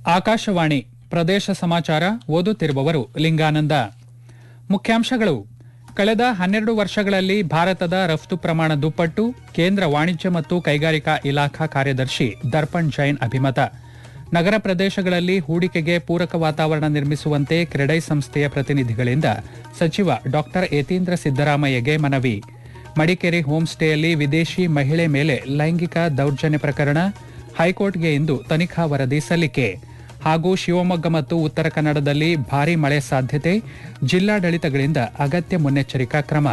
ಆಕಾಶವಾಣಿ ಪ್ರದೇಶ ಸಮಾಚಾರ ಓದುತ್ತಿರುವವರು ಲಿಂಗಾನಂದ ಮುಖ್ಯಾಂಶಗಳು ಕಳೆದ ಹನ್ನೆರಡು ವರ್ಷಗಳಲ್ಲಿ ಭಾರತದ ರಫ್ತು ಪ್ರಮಾಣ ದುಪ್ಪಟ್ಟು ಕೇಂದ್ರ ವಾಣಿಜ್ಯ ಮತ್ತು ಕೈಗಾರಿಕಾ ಇಲಾಖಾ ಕಾರ್ಯದರ್ಶಿ ದರ್ಪಣ್ ಜೈನ್ ಅಭಿಮತ ನಗರ ಪ್ರದೇಶಗಳಲ್ಲಿ ಹೂಡಿಕೆಗೆ ಪೂರಕ ವಾತಾವರಣ ನಿರ್ಮಿಸುವಂತೆ ಕ್ರೆಡೈ ಸಂಸ್ಥೆಯ ಪ್ರತಿನಿಧಿಗಳಿಂದ ಸಚಿವ ಡಾ ಯತೀಂದ್ರ ಸಿದ್ದರಾಮಯ್ಯಗೆ ಮನವಿ ಮಡಿಕೇರಿ ಹೋಮ್ ಸ್ಟೇಯಲ್ಲಿ ವಿದೇಶಿ ಮಹಿಳೆ ಮೇಲೆ ಲೈಂಗಿಕ ದೌರ್ಜನ್ಯ ಪ್ರಕರಣ ಹೈಕೋರ್ಟ್ಗೆ ಇಂದು ತನಿಖಾ ವರದಿ ಸಲ್ಲಿಕೆ ಹಾಗೂ ಶಿವಮೊಗ್ಗ ಮತ್ತು ಉತ್ತರ ಕನ್ನಡದಲ್ಲಿ ಭಾರೀ ಮಳೆ ಸಾಧ್ಯತೆ ಜಿಲ್ಲಾಡಳಿತಗಳಿಂದ ಅಗತ್ಯ ಮುನ್ನೆಚ್ಚರಿಕಾ ಕ್ರಮ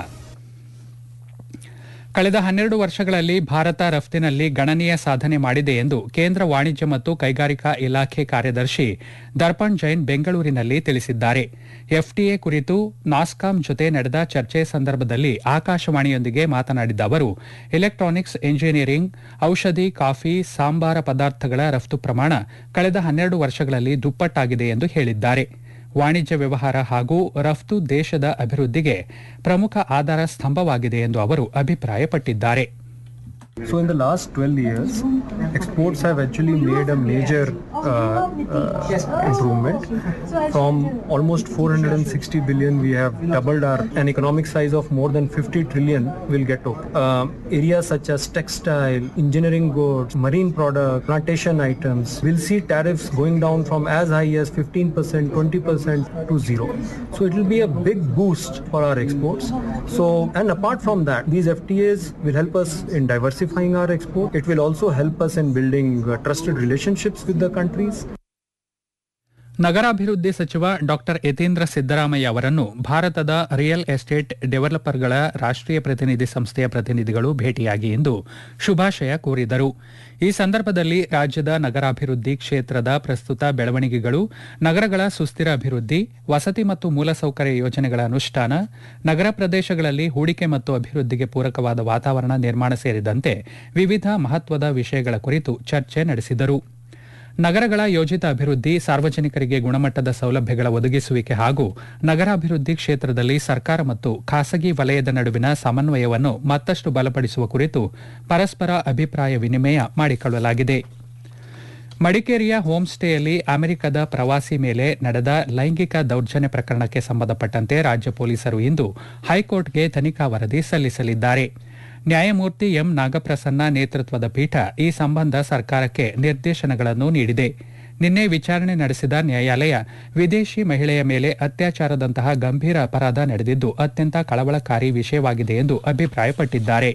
ಕಳೆದ ಹನ್ನೆರಡು ವರ್ಷಗಳಲ್ಲಿ ಭಾರತ ರಫ್ತಿನಲ್ಲಿ ಗಣನೀಯ ಸಾಧನೆ ಮಾಡಿದೆ ಎಂದು ಕೇಂದ್ರ ವಾಣಿಜ್ಯ ಮತ್ತು ಕೈಗಾರಿಕಾ ಇಲಾಖೆ ಕಾರ್ಯದರ್ಶಿ ದರ್ಪಣ್ ಜೈನ್ ಬೆಂಗಳೂರಿನಲ್ಲಿ ತಿಳಿಸಿದ್ದಾರೆ ಎಫ್ಟಿಎ ಕುರಿತು ನಾಸ್ಕಾಂ ಜೊತೆ ನಡೆದ ಚರ್ಚೆ ಸಂದರ್ಭದಲ್ಲಿ ಆಕಾಶವಾಣಿಯೊಂದಿಗೆ ಮಾತನಾಡಿದ ಅವರು ಎಲೆಕ್ಟ್ರಾನಿಕ್ಸ್ ಎಂಜಿನಿಯರಿಂಗ್ ಔಷಧಿ ಕಾಫಿ ಸಾಂಬಾರ ಪದಾರ್ಥಗಳ ರಫ್ತು ಪ್ರಮಾಣ ಕಳೆದ ಹನ್ನೆರಡು ವರ್ಷಗಳಲ್ಲಿ ದುಪ್ಪಟ್ಟಾಗಿದೆ ಎಂದು ಹೇಳಿದ್ದಾರೆ ವಾಣಿಜ್ಯ ವ್ಯವಹಾರ ಹಾಗೂ ರಫ್ತು ದೇಶದ ಅಭಿವೃದ್ಧಿಗೆ ಪ್ರಮುಖ ಆಧಾರ ಸ್ತಂಭವಾಗಿದೆ ಎಂದು ಅವರು ಅಭಿಪ್ರಾಯಪಟ್ಟಿದ್ದಾರೆ So in the last 12 years, exports have actually made a major uh, uh, improvement. From almost 460 billion, we have doubled our an economic size of more than 50 trillion. Will get to uh, areas such as textile, engineering goods, marine products, plantation items. We'll see tariffs going down from as high as 15%, 20% to zero. So it will be a big boost for our exports. So and apart from that, these FTAs will help us in diversifying our export. It will also help us in building uh, trusted relationships with the countries. ನಗರಾಭಿವೃದ್ಧಿ ಸಚಿವ ಡಾ ಯತೀಂದ್ರ ಸಿದ್ದರಾಮಯ್ಯ ಅವರನ್ನು ಭಾರತದ real estate ಡೆವಲಪರ್ಗಳ ರಾಷ್ಟ್ರೀಯ ಪ್ರತಿನಿಧಿ ಸಂಸ್ಥೆಯ ಪ್ರತಿನಿಧಿಗಳು ಭೇಟಿಯಾಗಿ ಇಂದು ಶುಭಾಶಯ ಕೋರಿದರು ಈ ಸಂದರ್ಭದಲ್ಲಿ ರಾಜ್ಯದ ನಗರಾಭಿವೃದ್ಧಿ ಕ್ಷೇತ್ರದ ಪ್ರಸ್ತುತ ಬೆಳವಣಿಗೆಗಳು ನಗರಗಳ ಸುಸ್ಥಿರ ಅಭಿವೃದ್ಧಿ ವಸತಿ ಮತ್ತು ಮೂಲಸೌಕರ್ಯ ಯೋಜನೆಗಳ ಅನುಷ್ಠಾನ ನಗರ ಪ್ರದೇಶಗಳಲ್ಲಿ ಹೂಡಿಕೆ ಮತ್ತು ಅಭಿವೃದ್ಧಿಗೆ ಪೂರಕವಾದ ವಾತಾವರಣ ನಿರ್ಮಾಣ ಸೇರಿದಂತೆ ವಿವಿಧ ಮಹತ್ವದ ವಿಷಯಗಳ ಕುರಿತು ಚರ್ಚೆ ನಡೆಸಿದರು ನಗರಗಳ ಯೋಜಿತ ಅಭಿವೃದ್ಧಿ ಸಾರ್ವಜನಿಕರಿಗೆ ಗುಣಮಟ್ಟದ ಸೌಲಭ್ಯಗಳ ಒದಗಿಸುವಿಕೆ ಹಾಗೂ ನಗರಾಭಿವೃದ್ಧಿ ಕ್ಷೇತ್ರದಲ್ಲಿ ಸರ್ಕಾರ ಮತ್ತು ಖಾಸಗಿ ವಲಯದ ನಡುವಿನ ಸಮನ್ವಯವನ್ನು ಮತ್ತಷ್ಟು ಬಲಪಡಿಸುವ ಕುರಿತು ಪರಸ್ಪರ ಅಭಿಪ್ರಾಯ ವಿನಿಮಯ ಮಾಡಿಕೊಳ್ಳಲಾಗಿದೆ ಮಡಿಕೇರಿಯ ಹೋಮ್ ಸ್ಟೇಯಲ್ಲಿ ಅಮೆರಿಕದ ಪ್ರವಾಸಿ ಮೇಲೆ ನಡೆದ ಲೈಂಗಿಕ ದೌರ್ಜನ್ಯ ಪ್ರಕರಣಕ್ಕೆ ಸಂಬಂಧಪಟ್ಟಂತೆ ರಾಜ್ಯ ಪೊಲೀಸರು ಇಂದು ಹೈಕೋರ್ಟ್ಗೆ ತನಿಖಾ ವರದಿ ಸಲ್ಲಿಸಲಿದ್ದಾರೆ ನ್ಯಾಯಮೂರ್ತಿ ಎಂ ನಾಗಪ್ರಸನ್ನ ನೇತೃತ್ವದ ಪೀಠ ಈ ಸಂಬಂಧ ಸರ್ಕಾರಕ್ಕೆ ನಿರ್ದೇಶನಗಳನ್ನು ನೀಡಿದೆ ನಿನ್ನೆ ವಿಚಾರಣೆ ನಡೆಸಿದ ನ್ಯಾಯಾಲಯ ವಿದೇಶಿ ಮಹಿಳೆಯ ಮೇಲೆ ಅತ್ಯಾಚಾರದಂತಹ ಗಂಭೀರ ಅಪರಾಧ ನಡೆದಿದ್ದು ಅತ್ಯಂತ ಕಳವಳಕಾರಿ ವಿಷಯವಾಗಿದೆ ಎಂದು ಅಭಿಪ್ರಾಯಪಟ್ಟಿದ್ದಾರೆ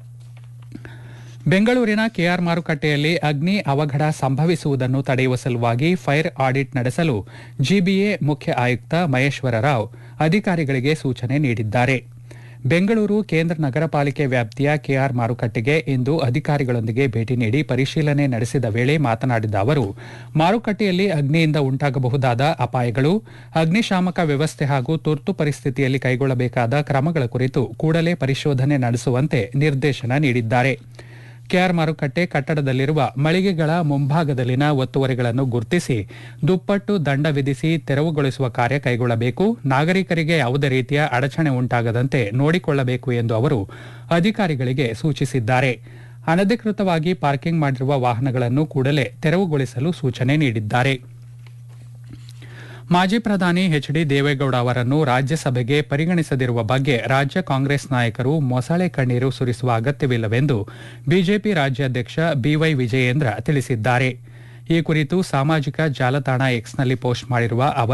ಬೆಂಗಳೂರಿನ ಕೆಆರ್ ಮಾರುಕಟ್ಟೆಯಲ್ಲಿ ಅಗ್ನಿ ಅವಘಡ ಸಂಭವಿಸುವುದನ್ನು ತಡೆಯುವ ಸಲುವಾಗಿ ಫೈರ್ ಆಡಿಟ್ ನಡೆಸಲು ಜಿಬಿಎ ಮುಖ್ಯ ಆಯುಕ್ತ ಮಹೇಶ್ವರ ರಾವ್ ಅಧಿಕಾರಿಗಳಿಗೆ ಸೂಚನೆ ನೀಡಿದ್ದಾರೆ ಬೆಂಗಳೂರು ಕೇಂದ್ರ ನಗರ ಪಾಲಿಕೆ ವ್ಯಾಪ್ತಿಯ ಕೆಆರ್ ಮಾರುಕಟ್ಟೆಗೆ ಇಂದು ಅಧಿಕಾರಿಗಳೊಂದಿಗೆ ಭೇಟಿ ನೀಡಿ ಪರಿಶೀಲನೆ ನಡೆಸಿದ ವೇಳೆ ಮಾತನಾಡಿದ ಅವರು ಮಾರುಕಟ್ಟೆಯಲ್ಲಿ ಅಗ್ನಿಯಿಂದ ಉಂಟಾಗಬಹುದಾದ ಅಪಾಯಗಳು ಅಗ್ನಿಶಾಮಕ ವ್ಯವಸ್ಥೆ ಹಾಗೂ ತುರ್ತು ಪರಿಸ್ಥಿತಿಯಲ್ಲಿ ಕೈಗೊಳ್ಳಬೇಕಾದ ಕ್ರಮಗಳ ಕುರಿತು ಕೂಡಲೇ ಪರಿಶೋಧನೆ ನಡೆಸುವಂತೆ ನಿರ್ದೇಶನ ನೀಡಿದ್ದಾರೆ ಕೆಆರ್ ಮಾರುಕಟ್ಟೆ ಕಟ್ಟಡದಲ್ಲಿರುವ ಮಳಿಗೆಗಳ ಮುಂಭಾಗದಲ್ಲಿನ ಒತ್ತುವರಿಗಳನ್ನು ಗುರುತಿಸಿ ದುಪ್ಪಟ್ಟು ದಂಡ ವಿಧಿಸಿ ತೆರವುಗೊಳಿಸುವ ಕಾರ್ಯ ಕೈಗೊಳ್ಳಬೇಕು ನಾಗರಿಕರಿಗೆ ಯಾವುದೇ ರೀತಿಯ ಅಡಚಣೆ ಉಂಟಾಗದಂತೆ ನೋಡಿಕೊಳ್ಳಬೇಕು ಎಂದು ಅವರು ಅಧಿಕಾರಿಗಳಿಗೆ ಸೂಚಿಸಿದ್ದಾರೆ ಅನಧಿಕೃತವಾಗಿ ಪಾರ್ಕಿಂಗ್ ಮಾಡಿರುವ ವಾಹನಗಳನ್ನು ಕೂಡಲೇ ತೆರವುಗೊಳಿಸಲು ಸೂಚನೆ ನೀಡಿದ್ದಾರೆ ಮಾಜಿ ಪ್ರಧಾನಿ ಎಚ್ ಡಿ ದೇವೇಗೌಡ ಅವರನ್ನು ರಾಜ್ಯಸಭೆಗೆ ಪರಿಗಣಿಸದಿರುವ ಬಗ್ಗೆ ರಾಜ್ಯ ಕಾಂಗ್ರೆಸ್ ನಾಯಕರು ಮೊಸಳೆ ಕಣ್ಣೀರು ಸುರಿಸುವ ಅಗತ್ಯವಿಲ್ಲವೆಂದು ಬಿಜೆಪಿ ರಾಜ್ಯಾಧ್ಯಕ್ಷ ಬಿವೈ ವಿಜಯೇಂದ್ರ ತಿಳಿಸಿದ್ದಾರೆ ಈ ಕುರಿತು ಸಾಮಾಜಿಕ ಜಾಲತಾಣ ಎಕ್ಸ್ನಲ್ಲಿ ಪೋಸ್ಟ್ ಮಾಡಿರುವ ಅವರು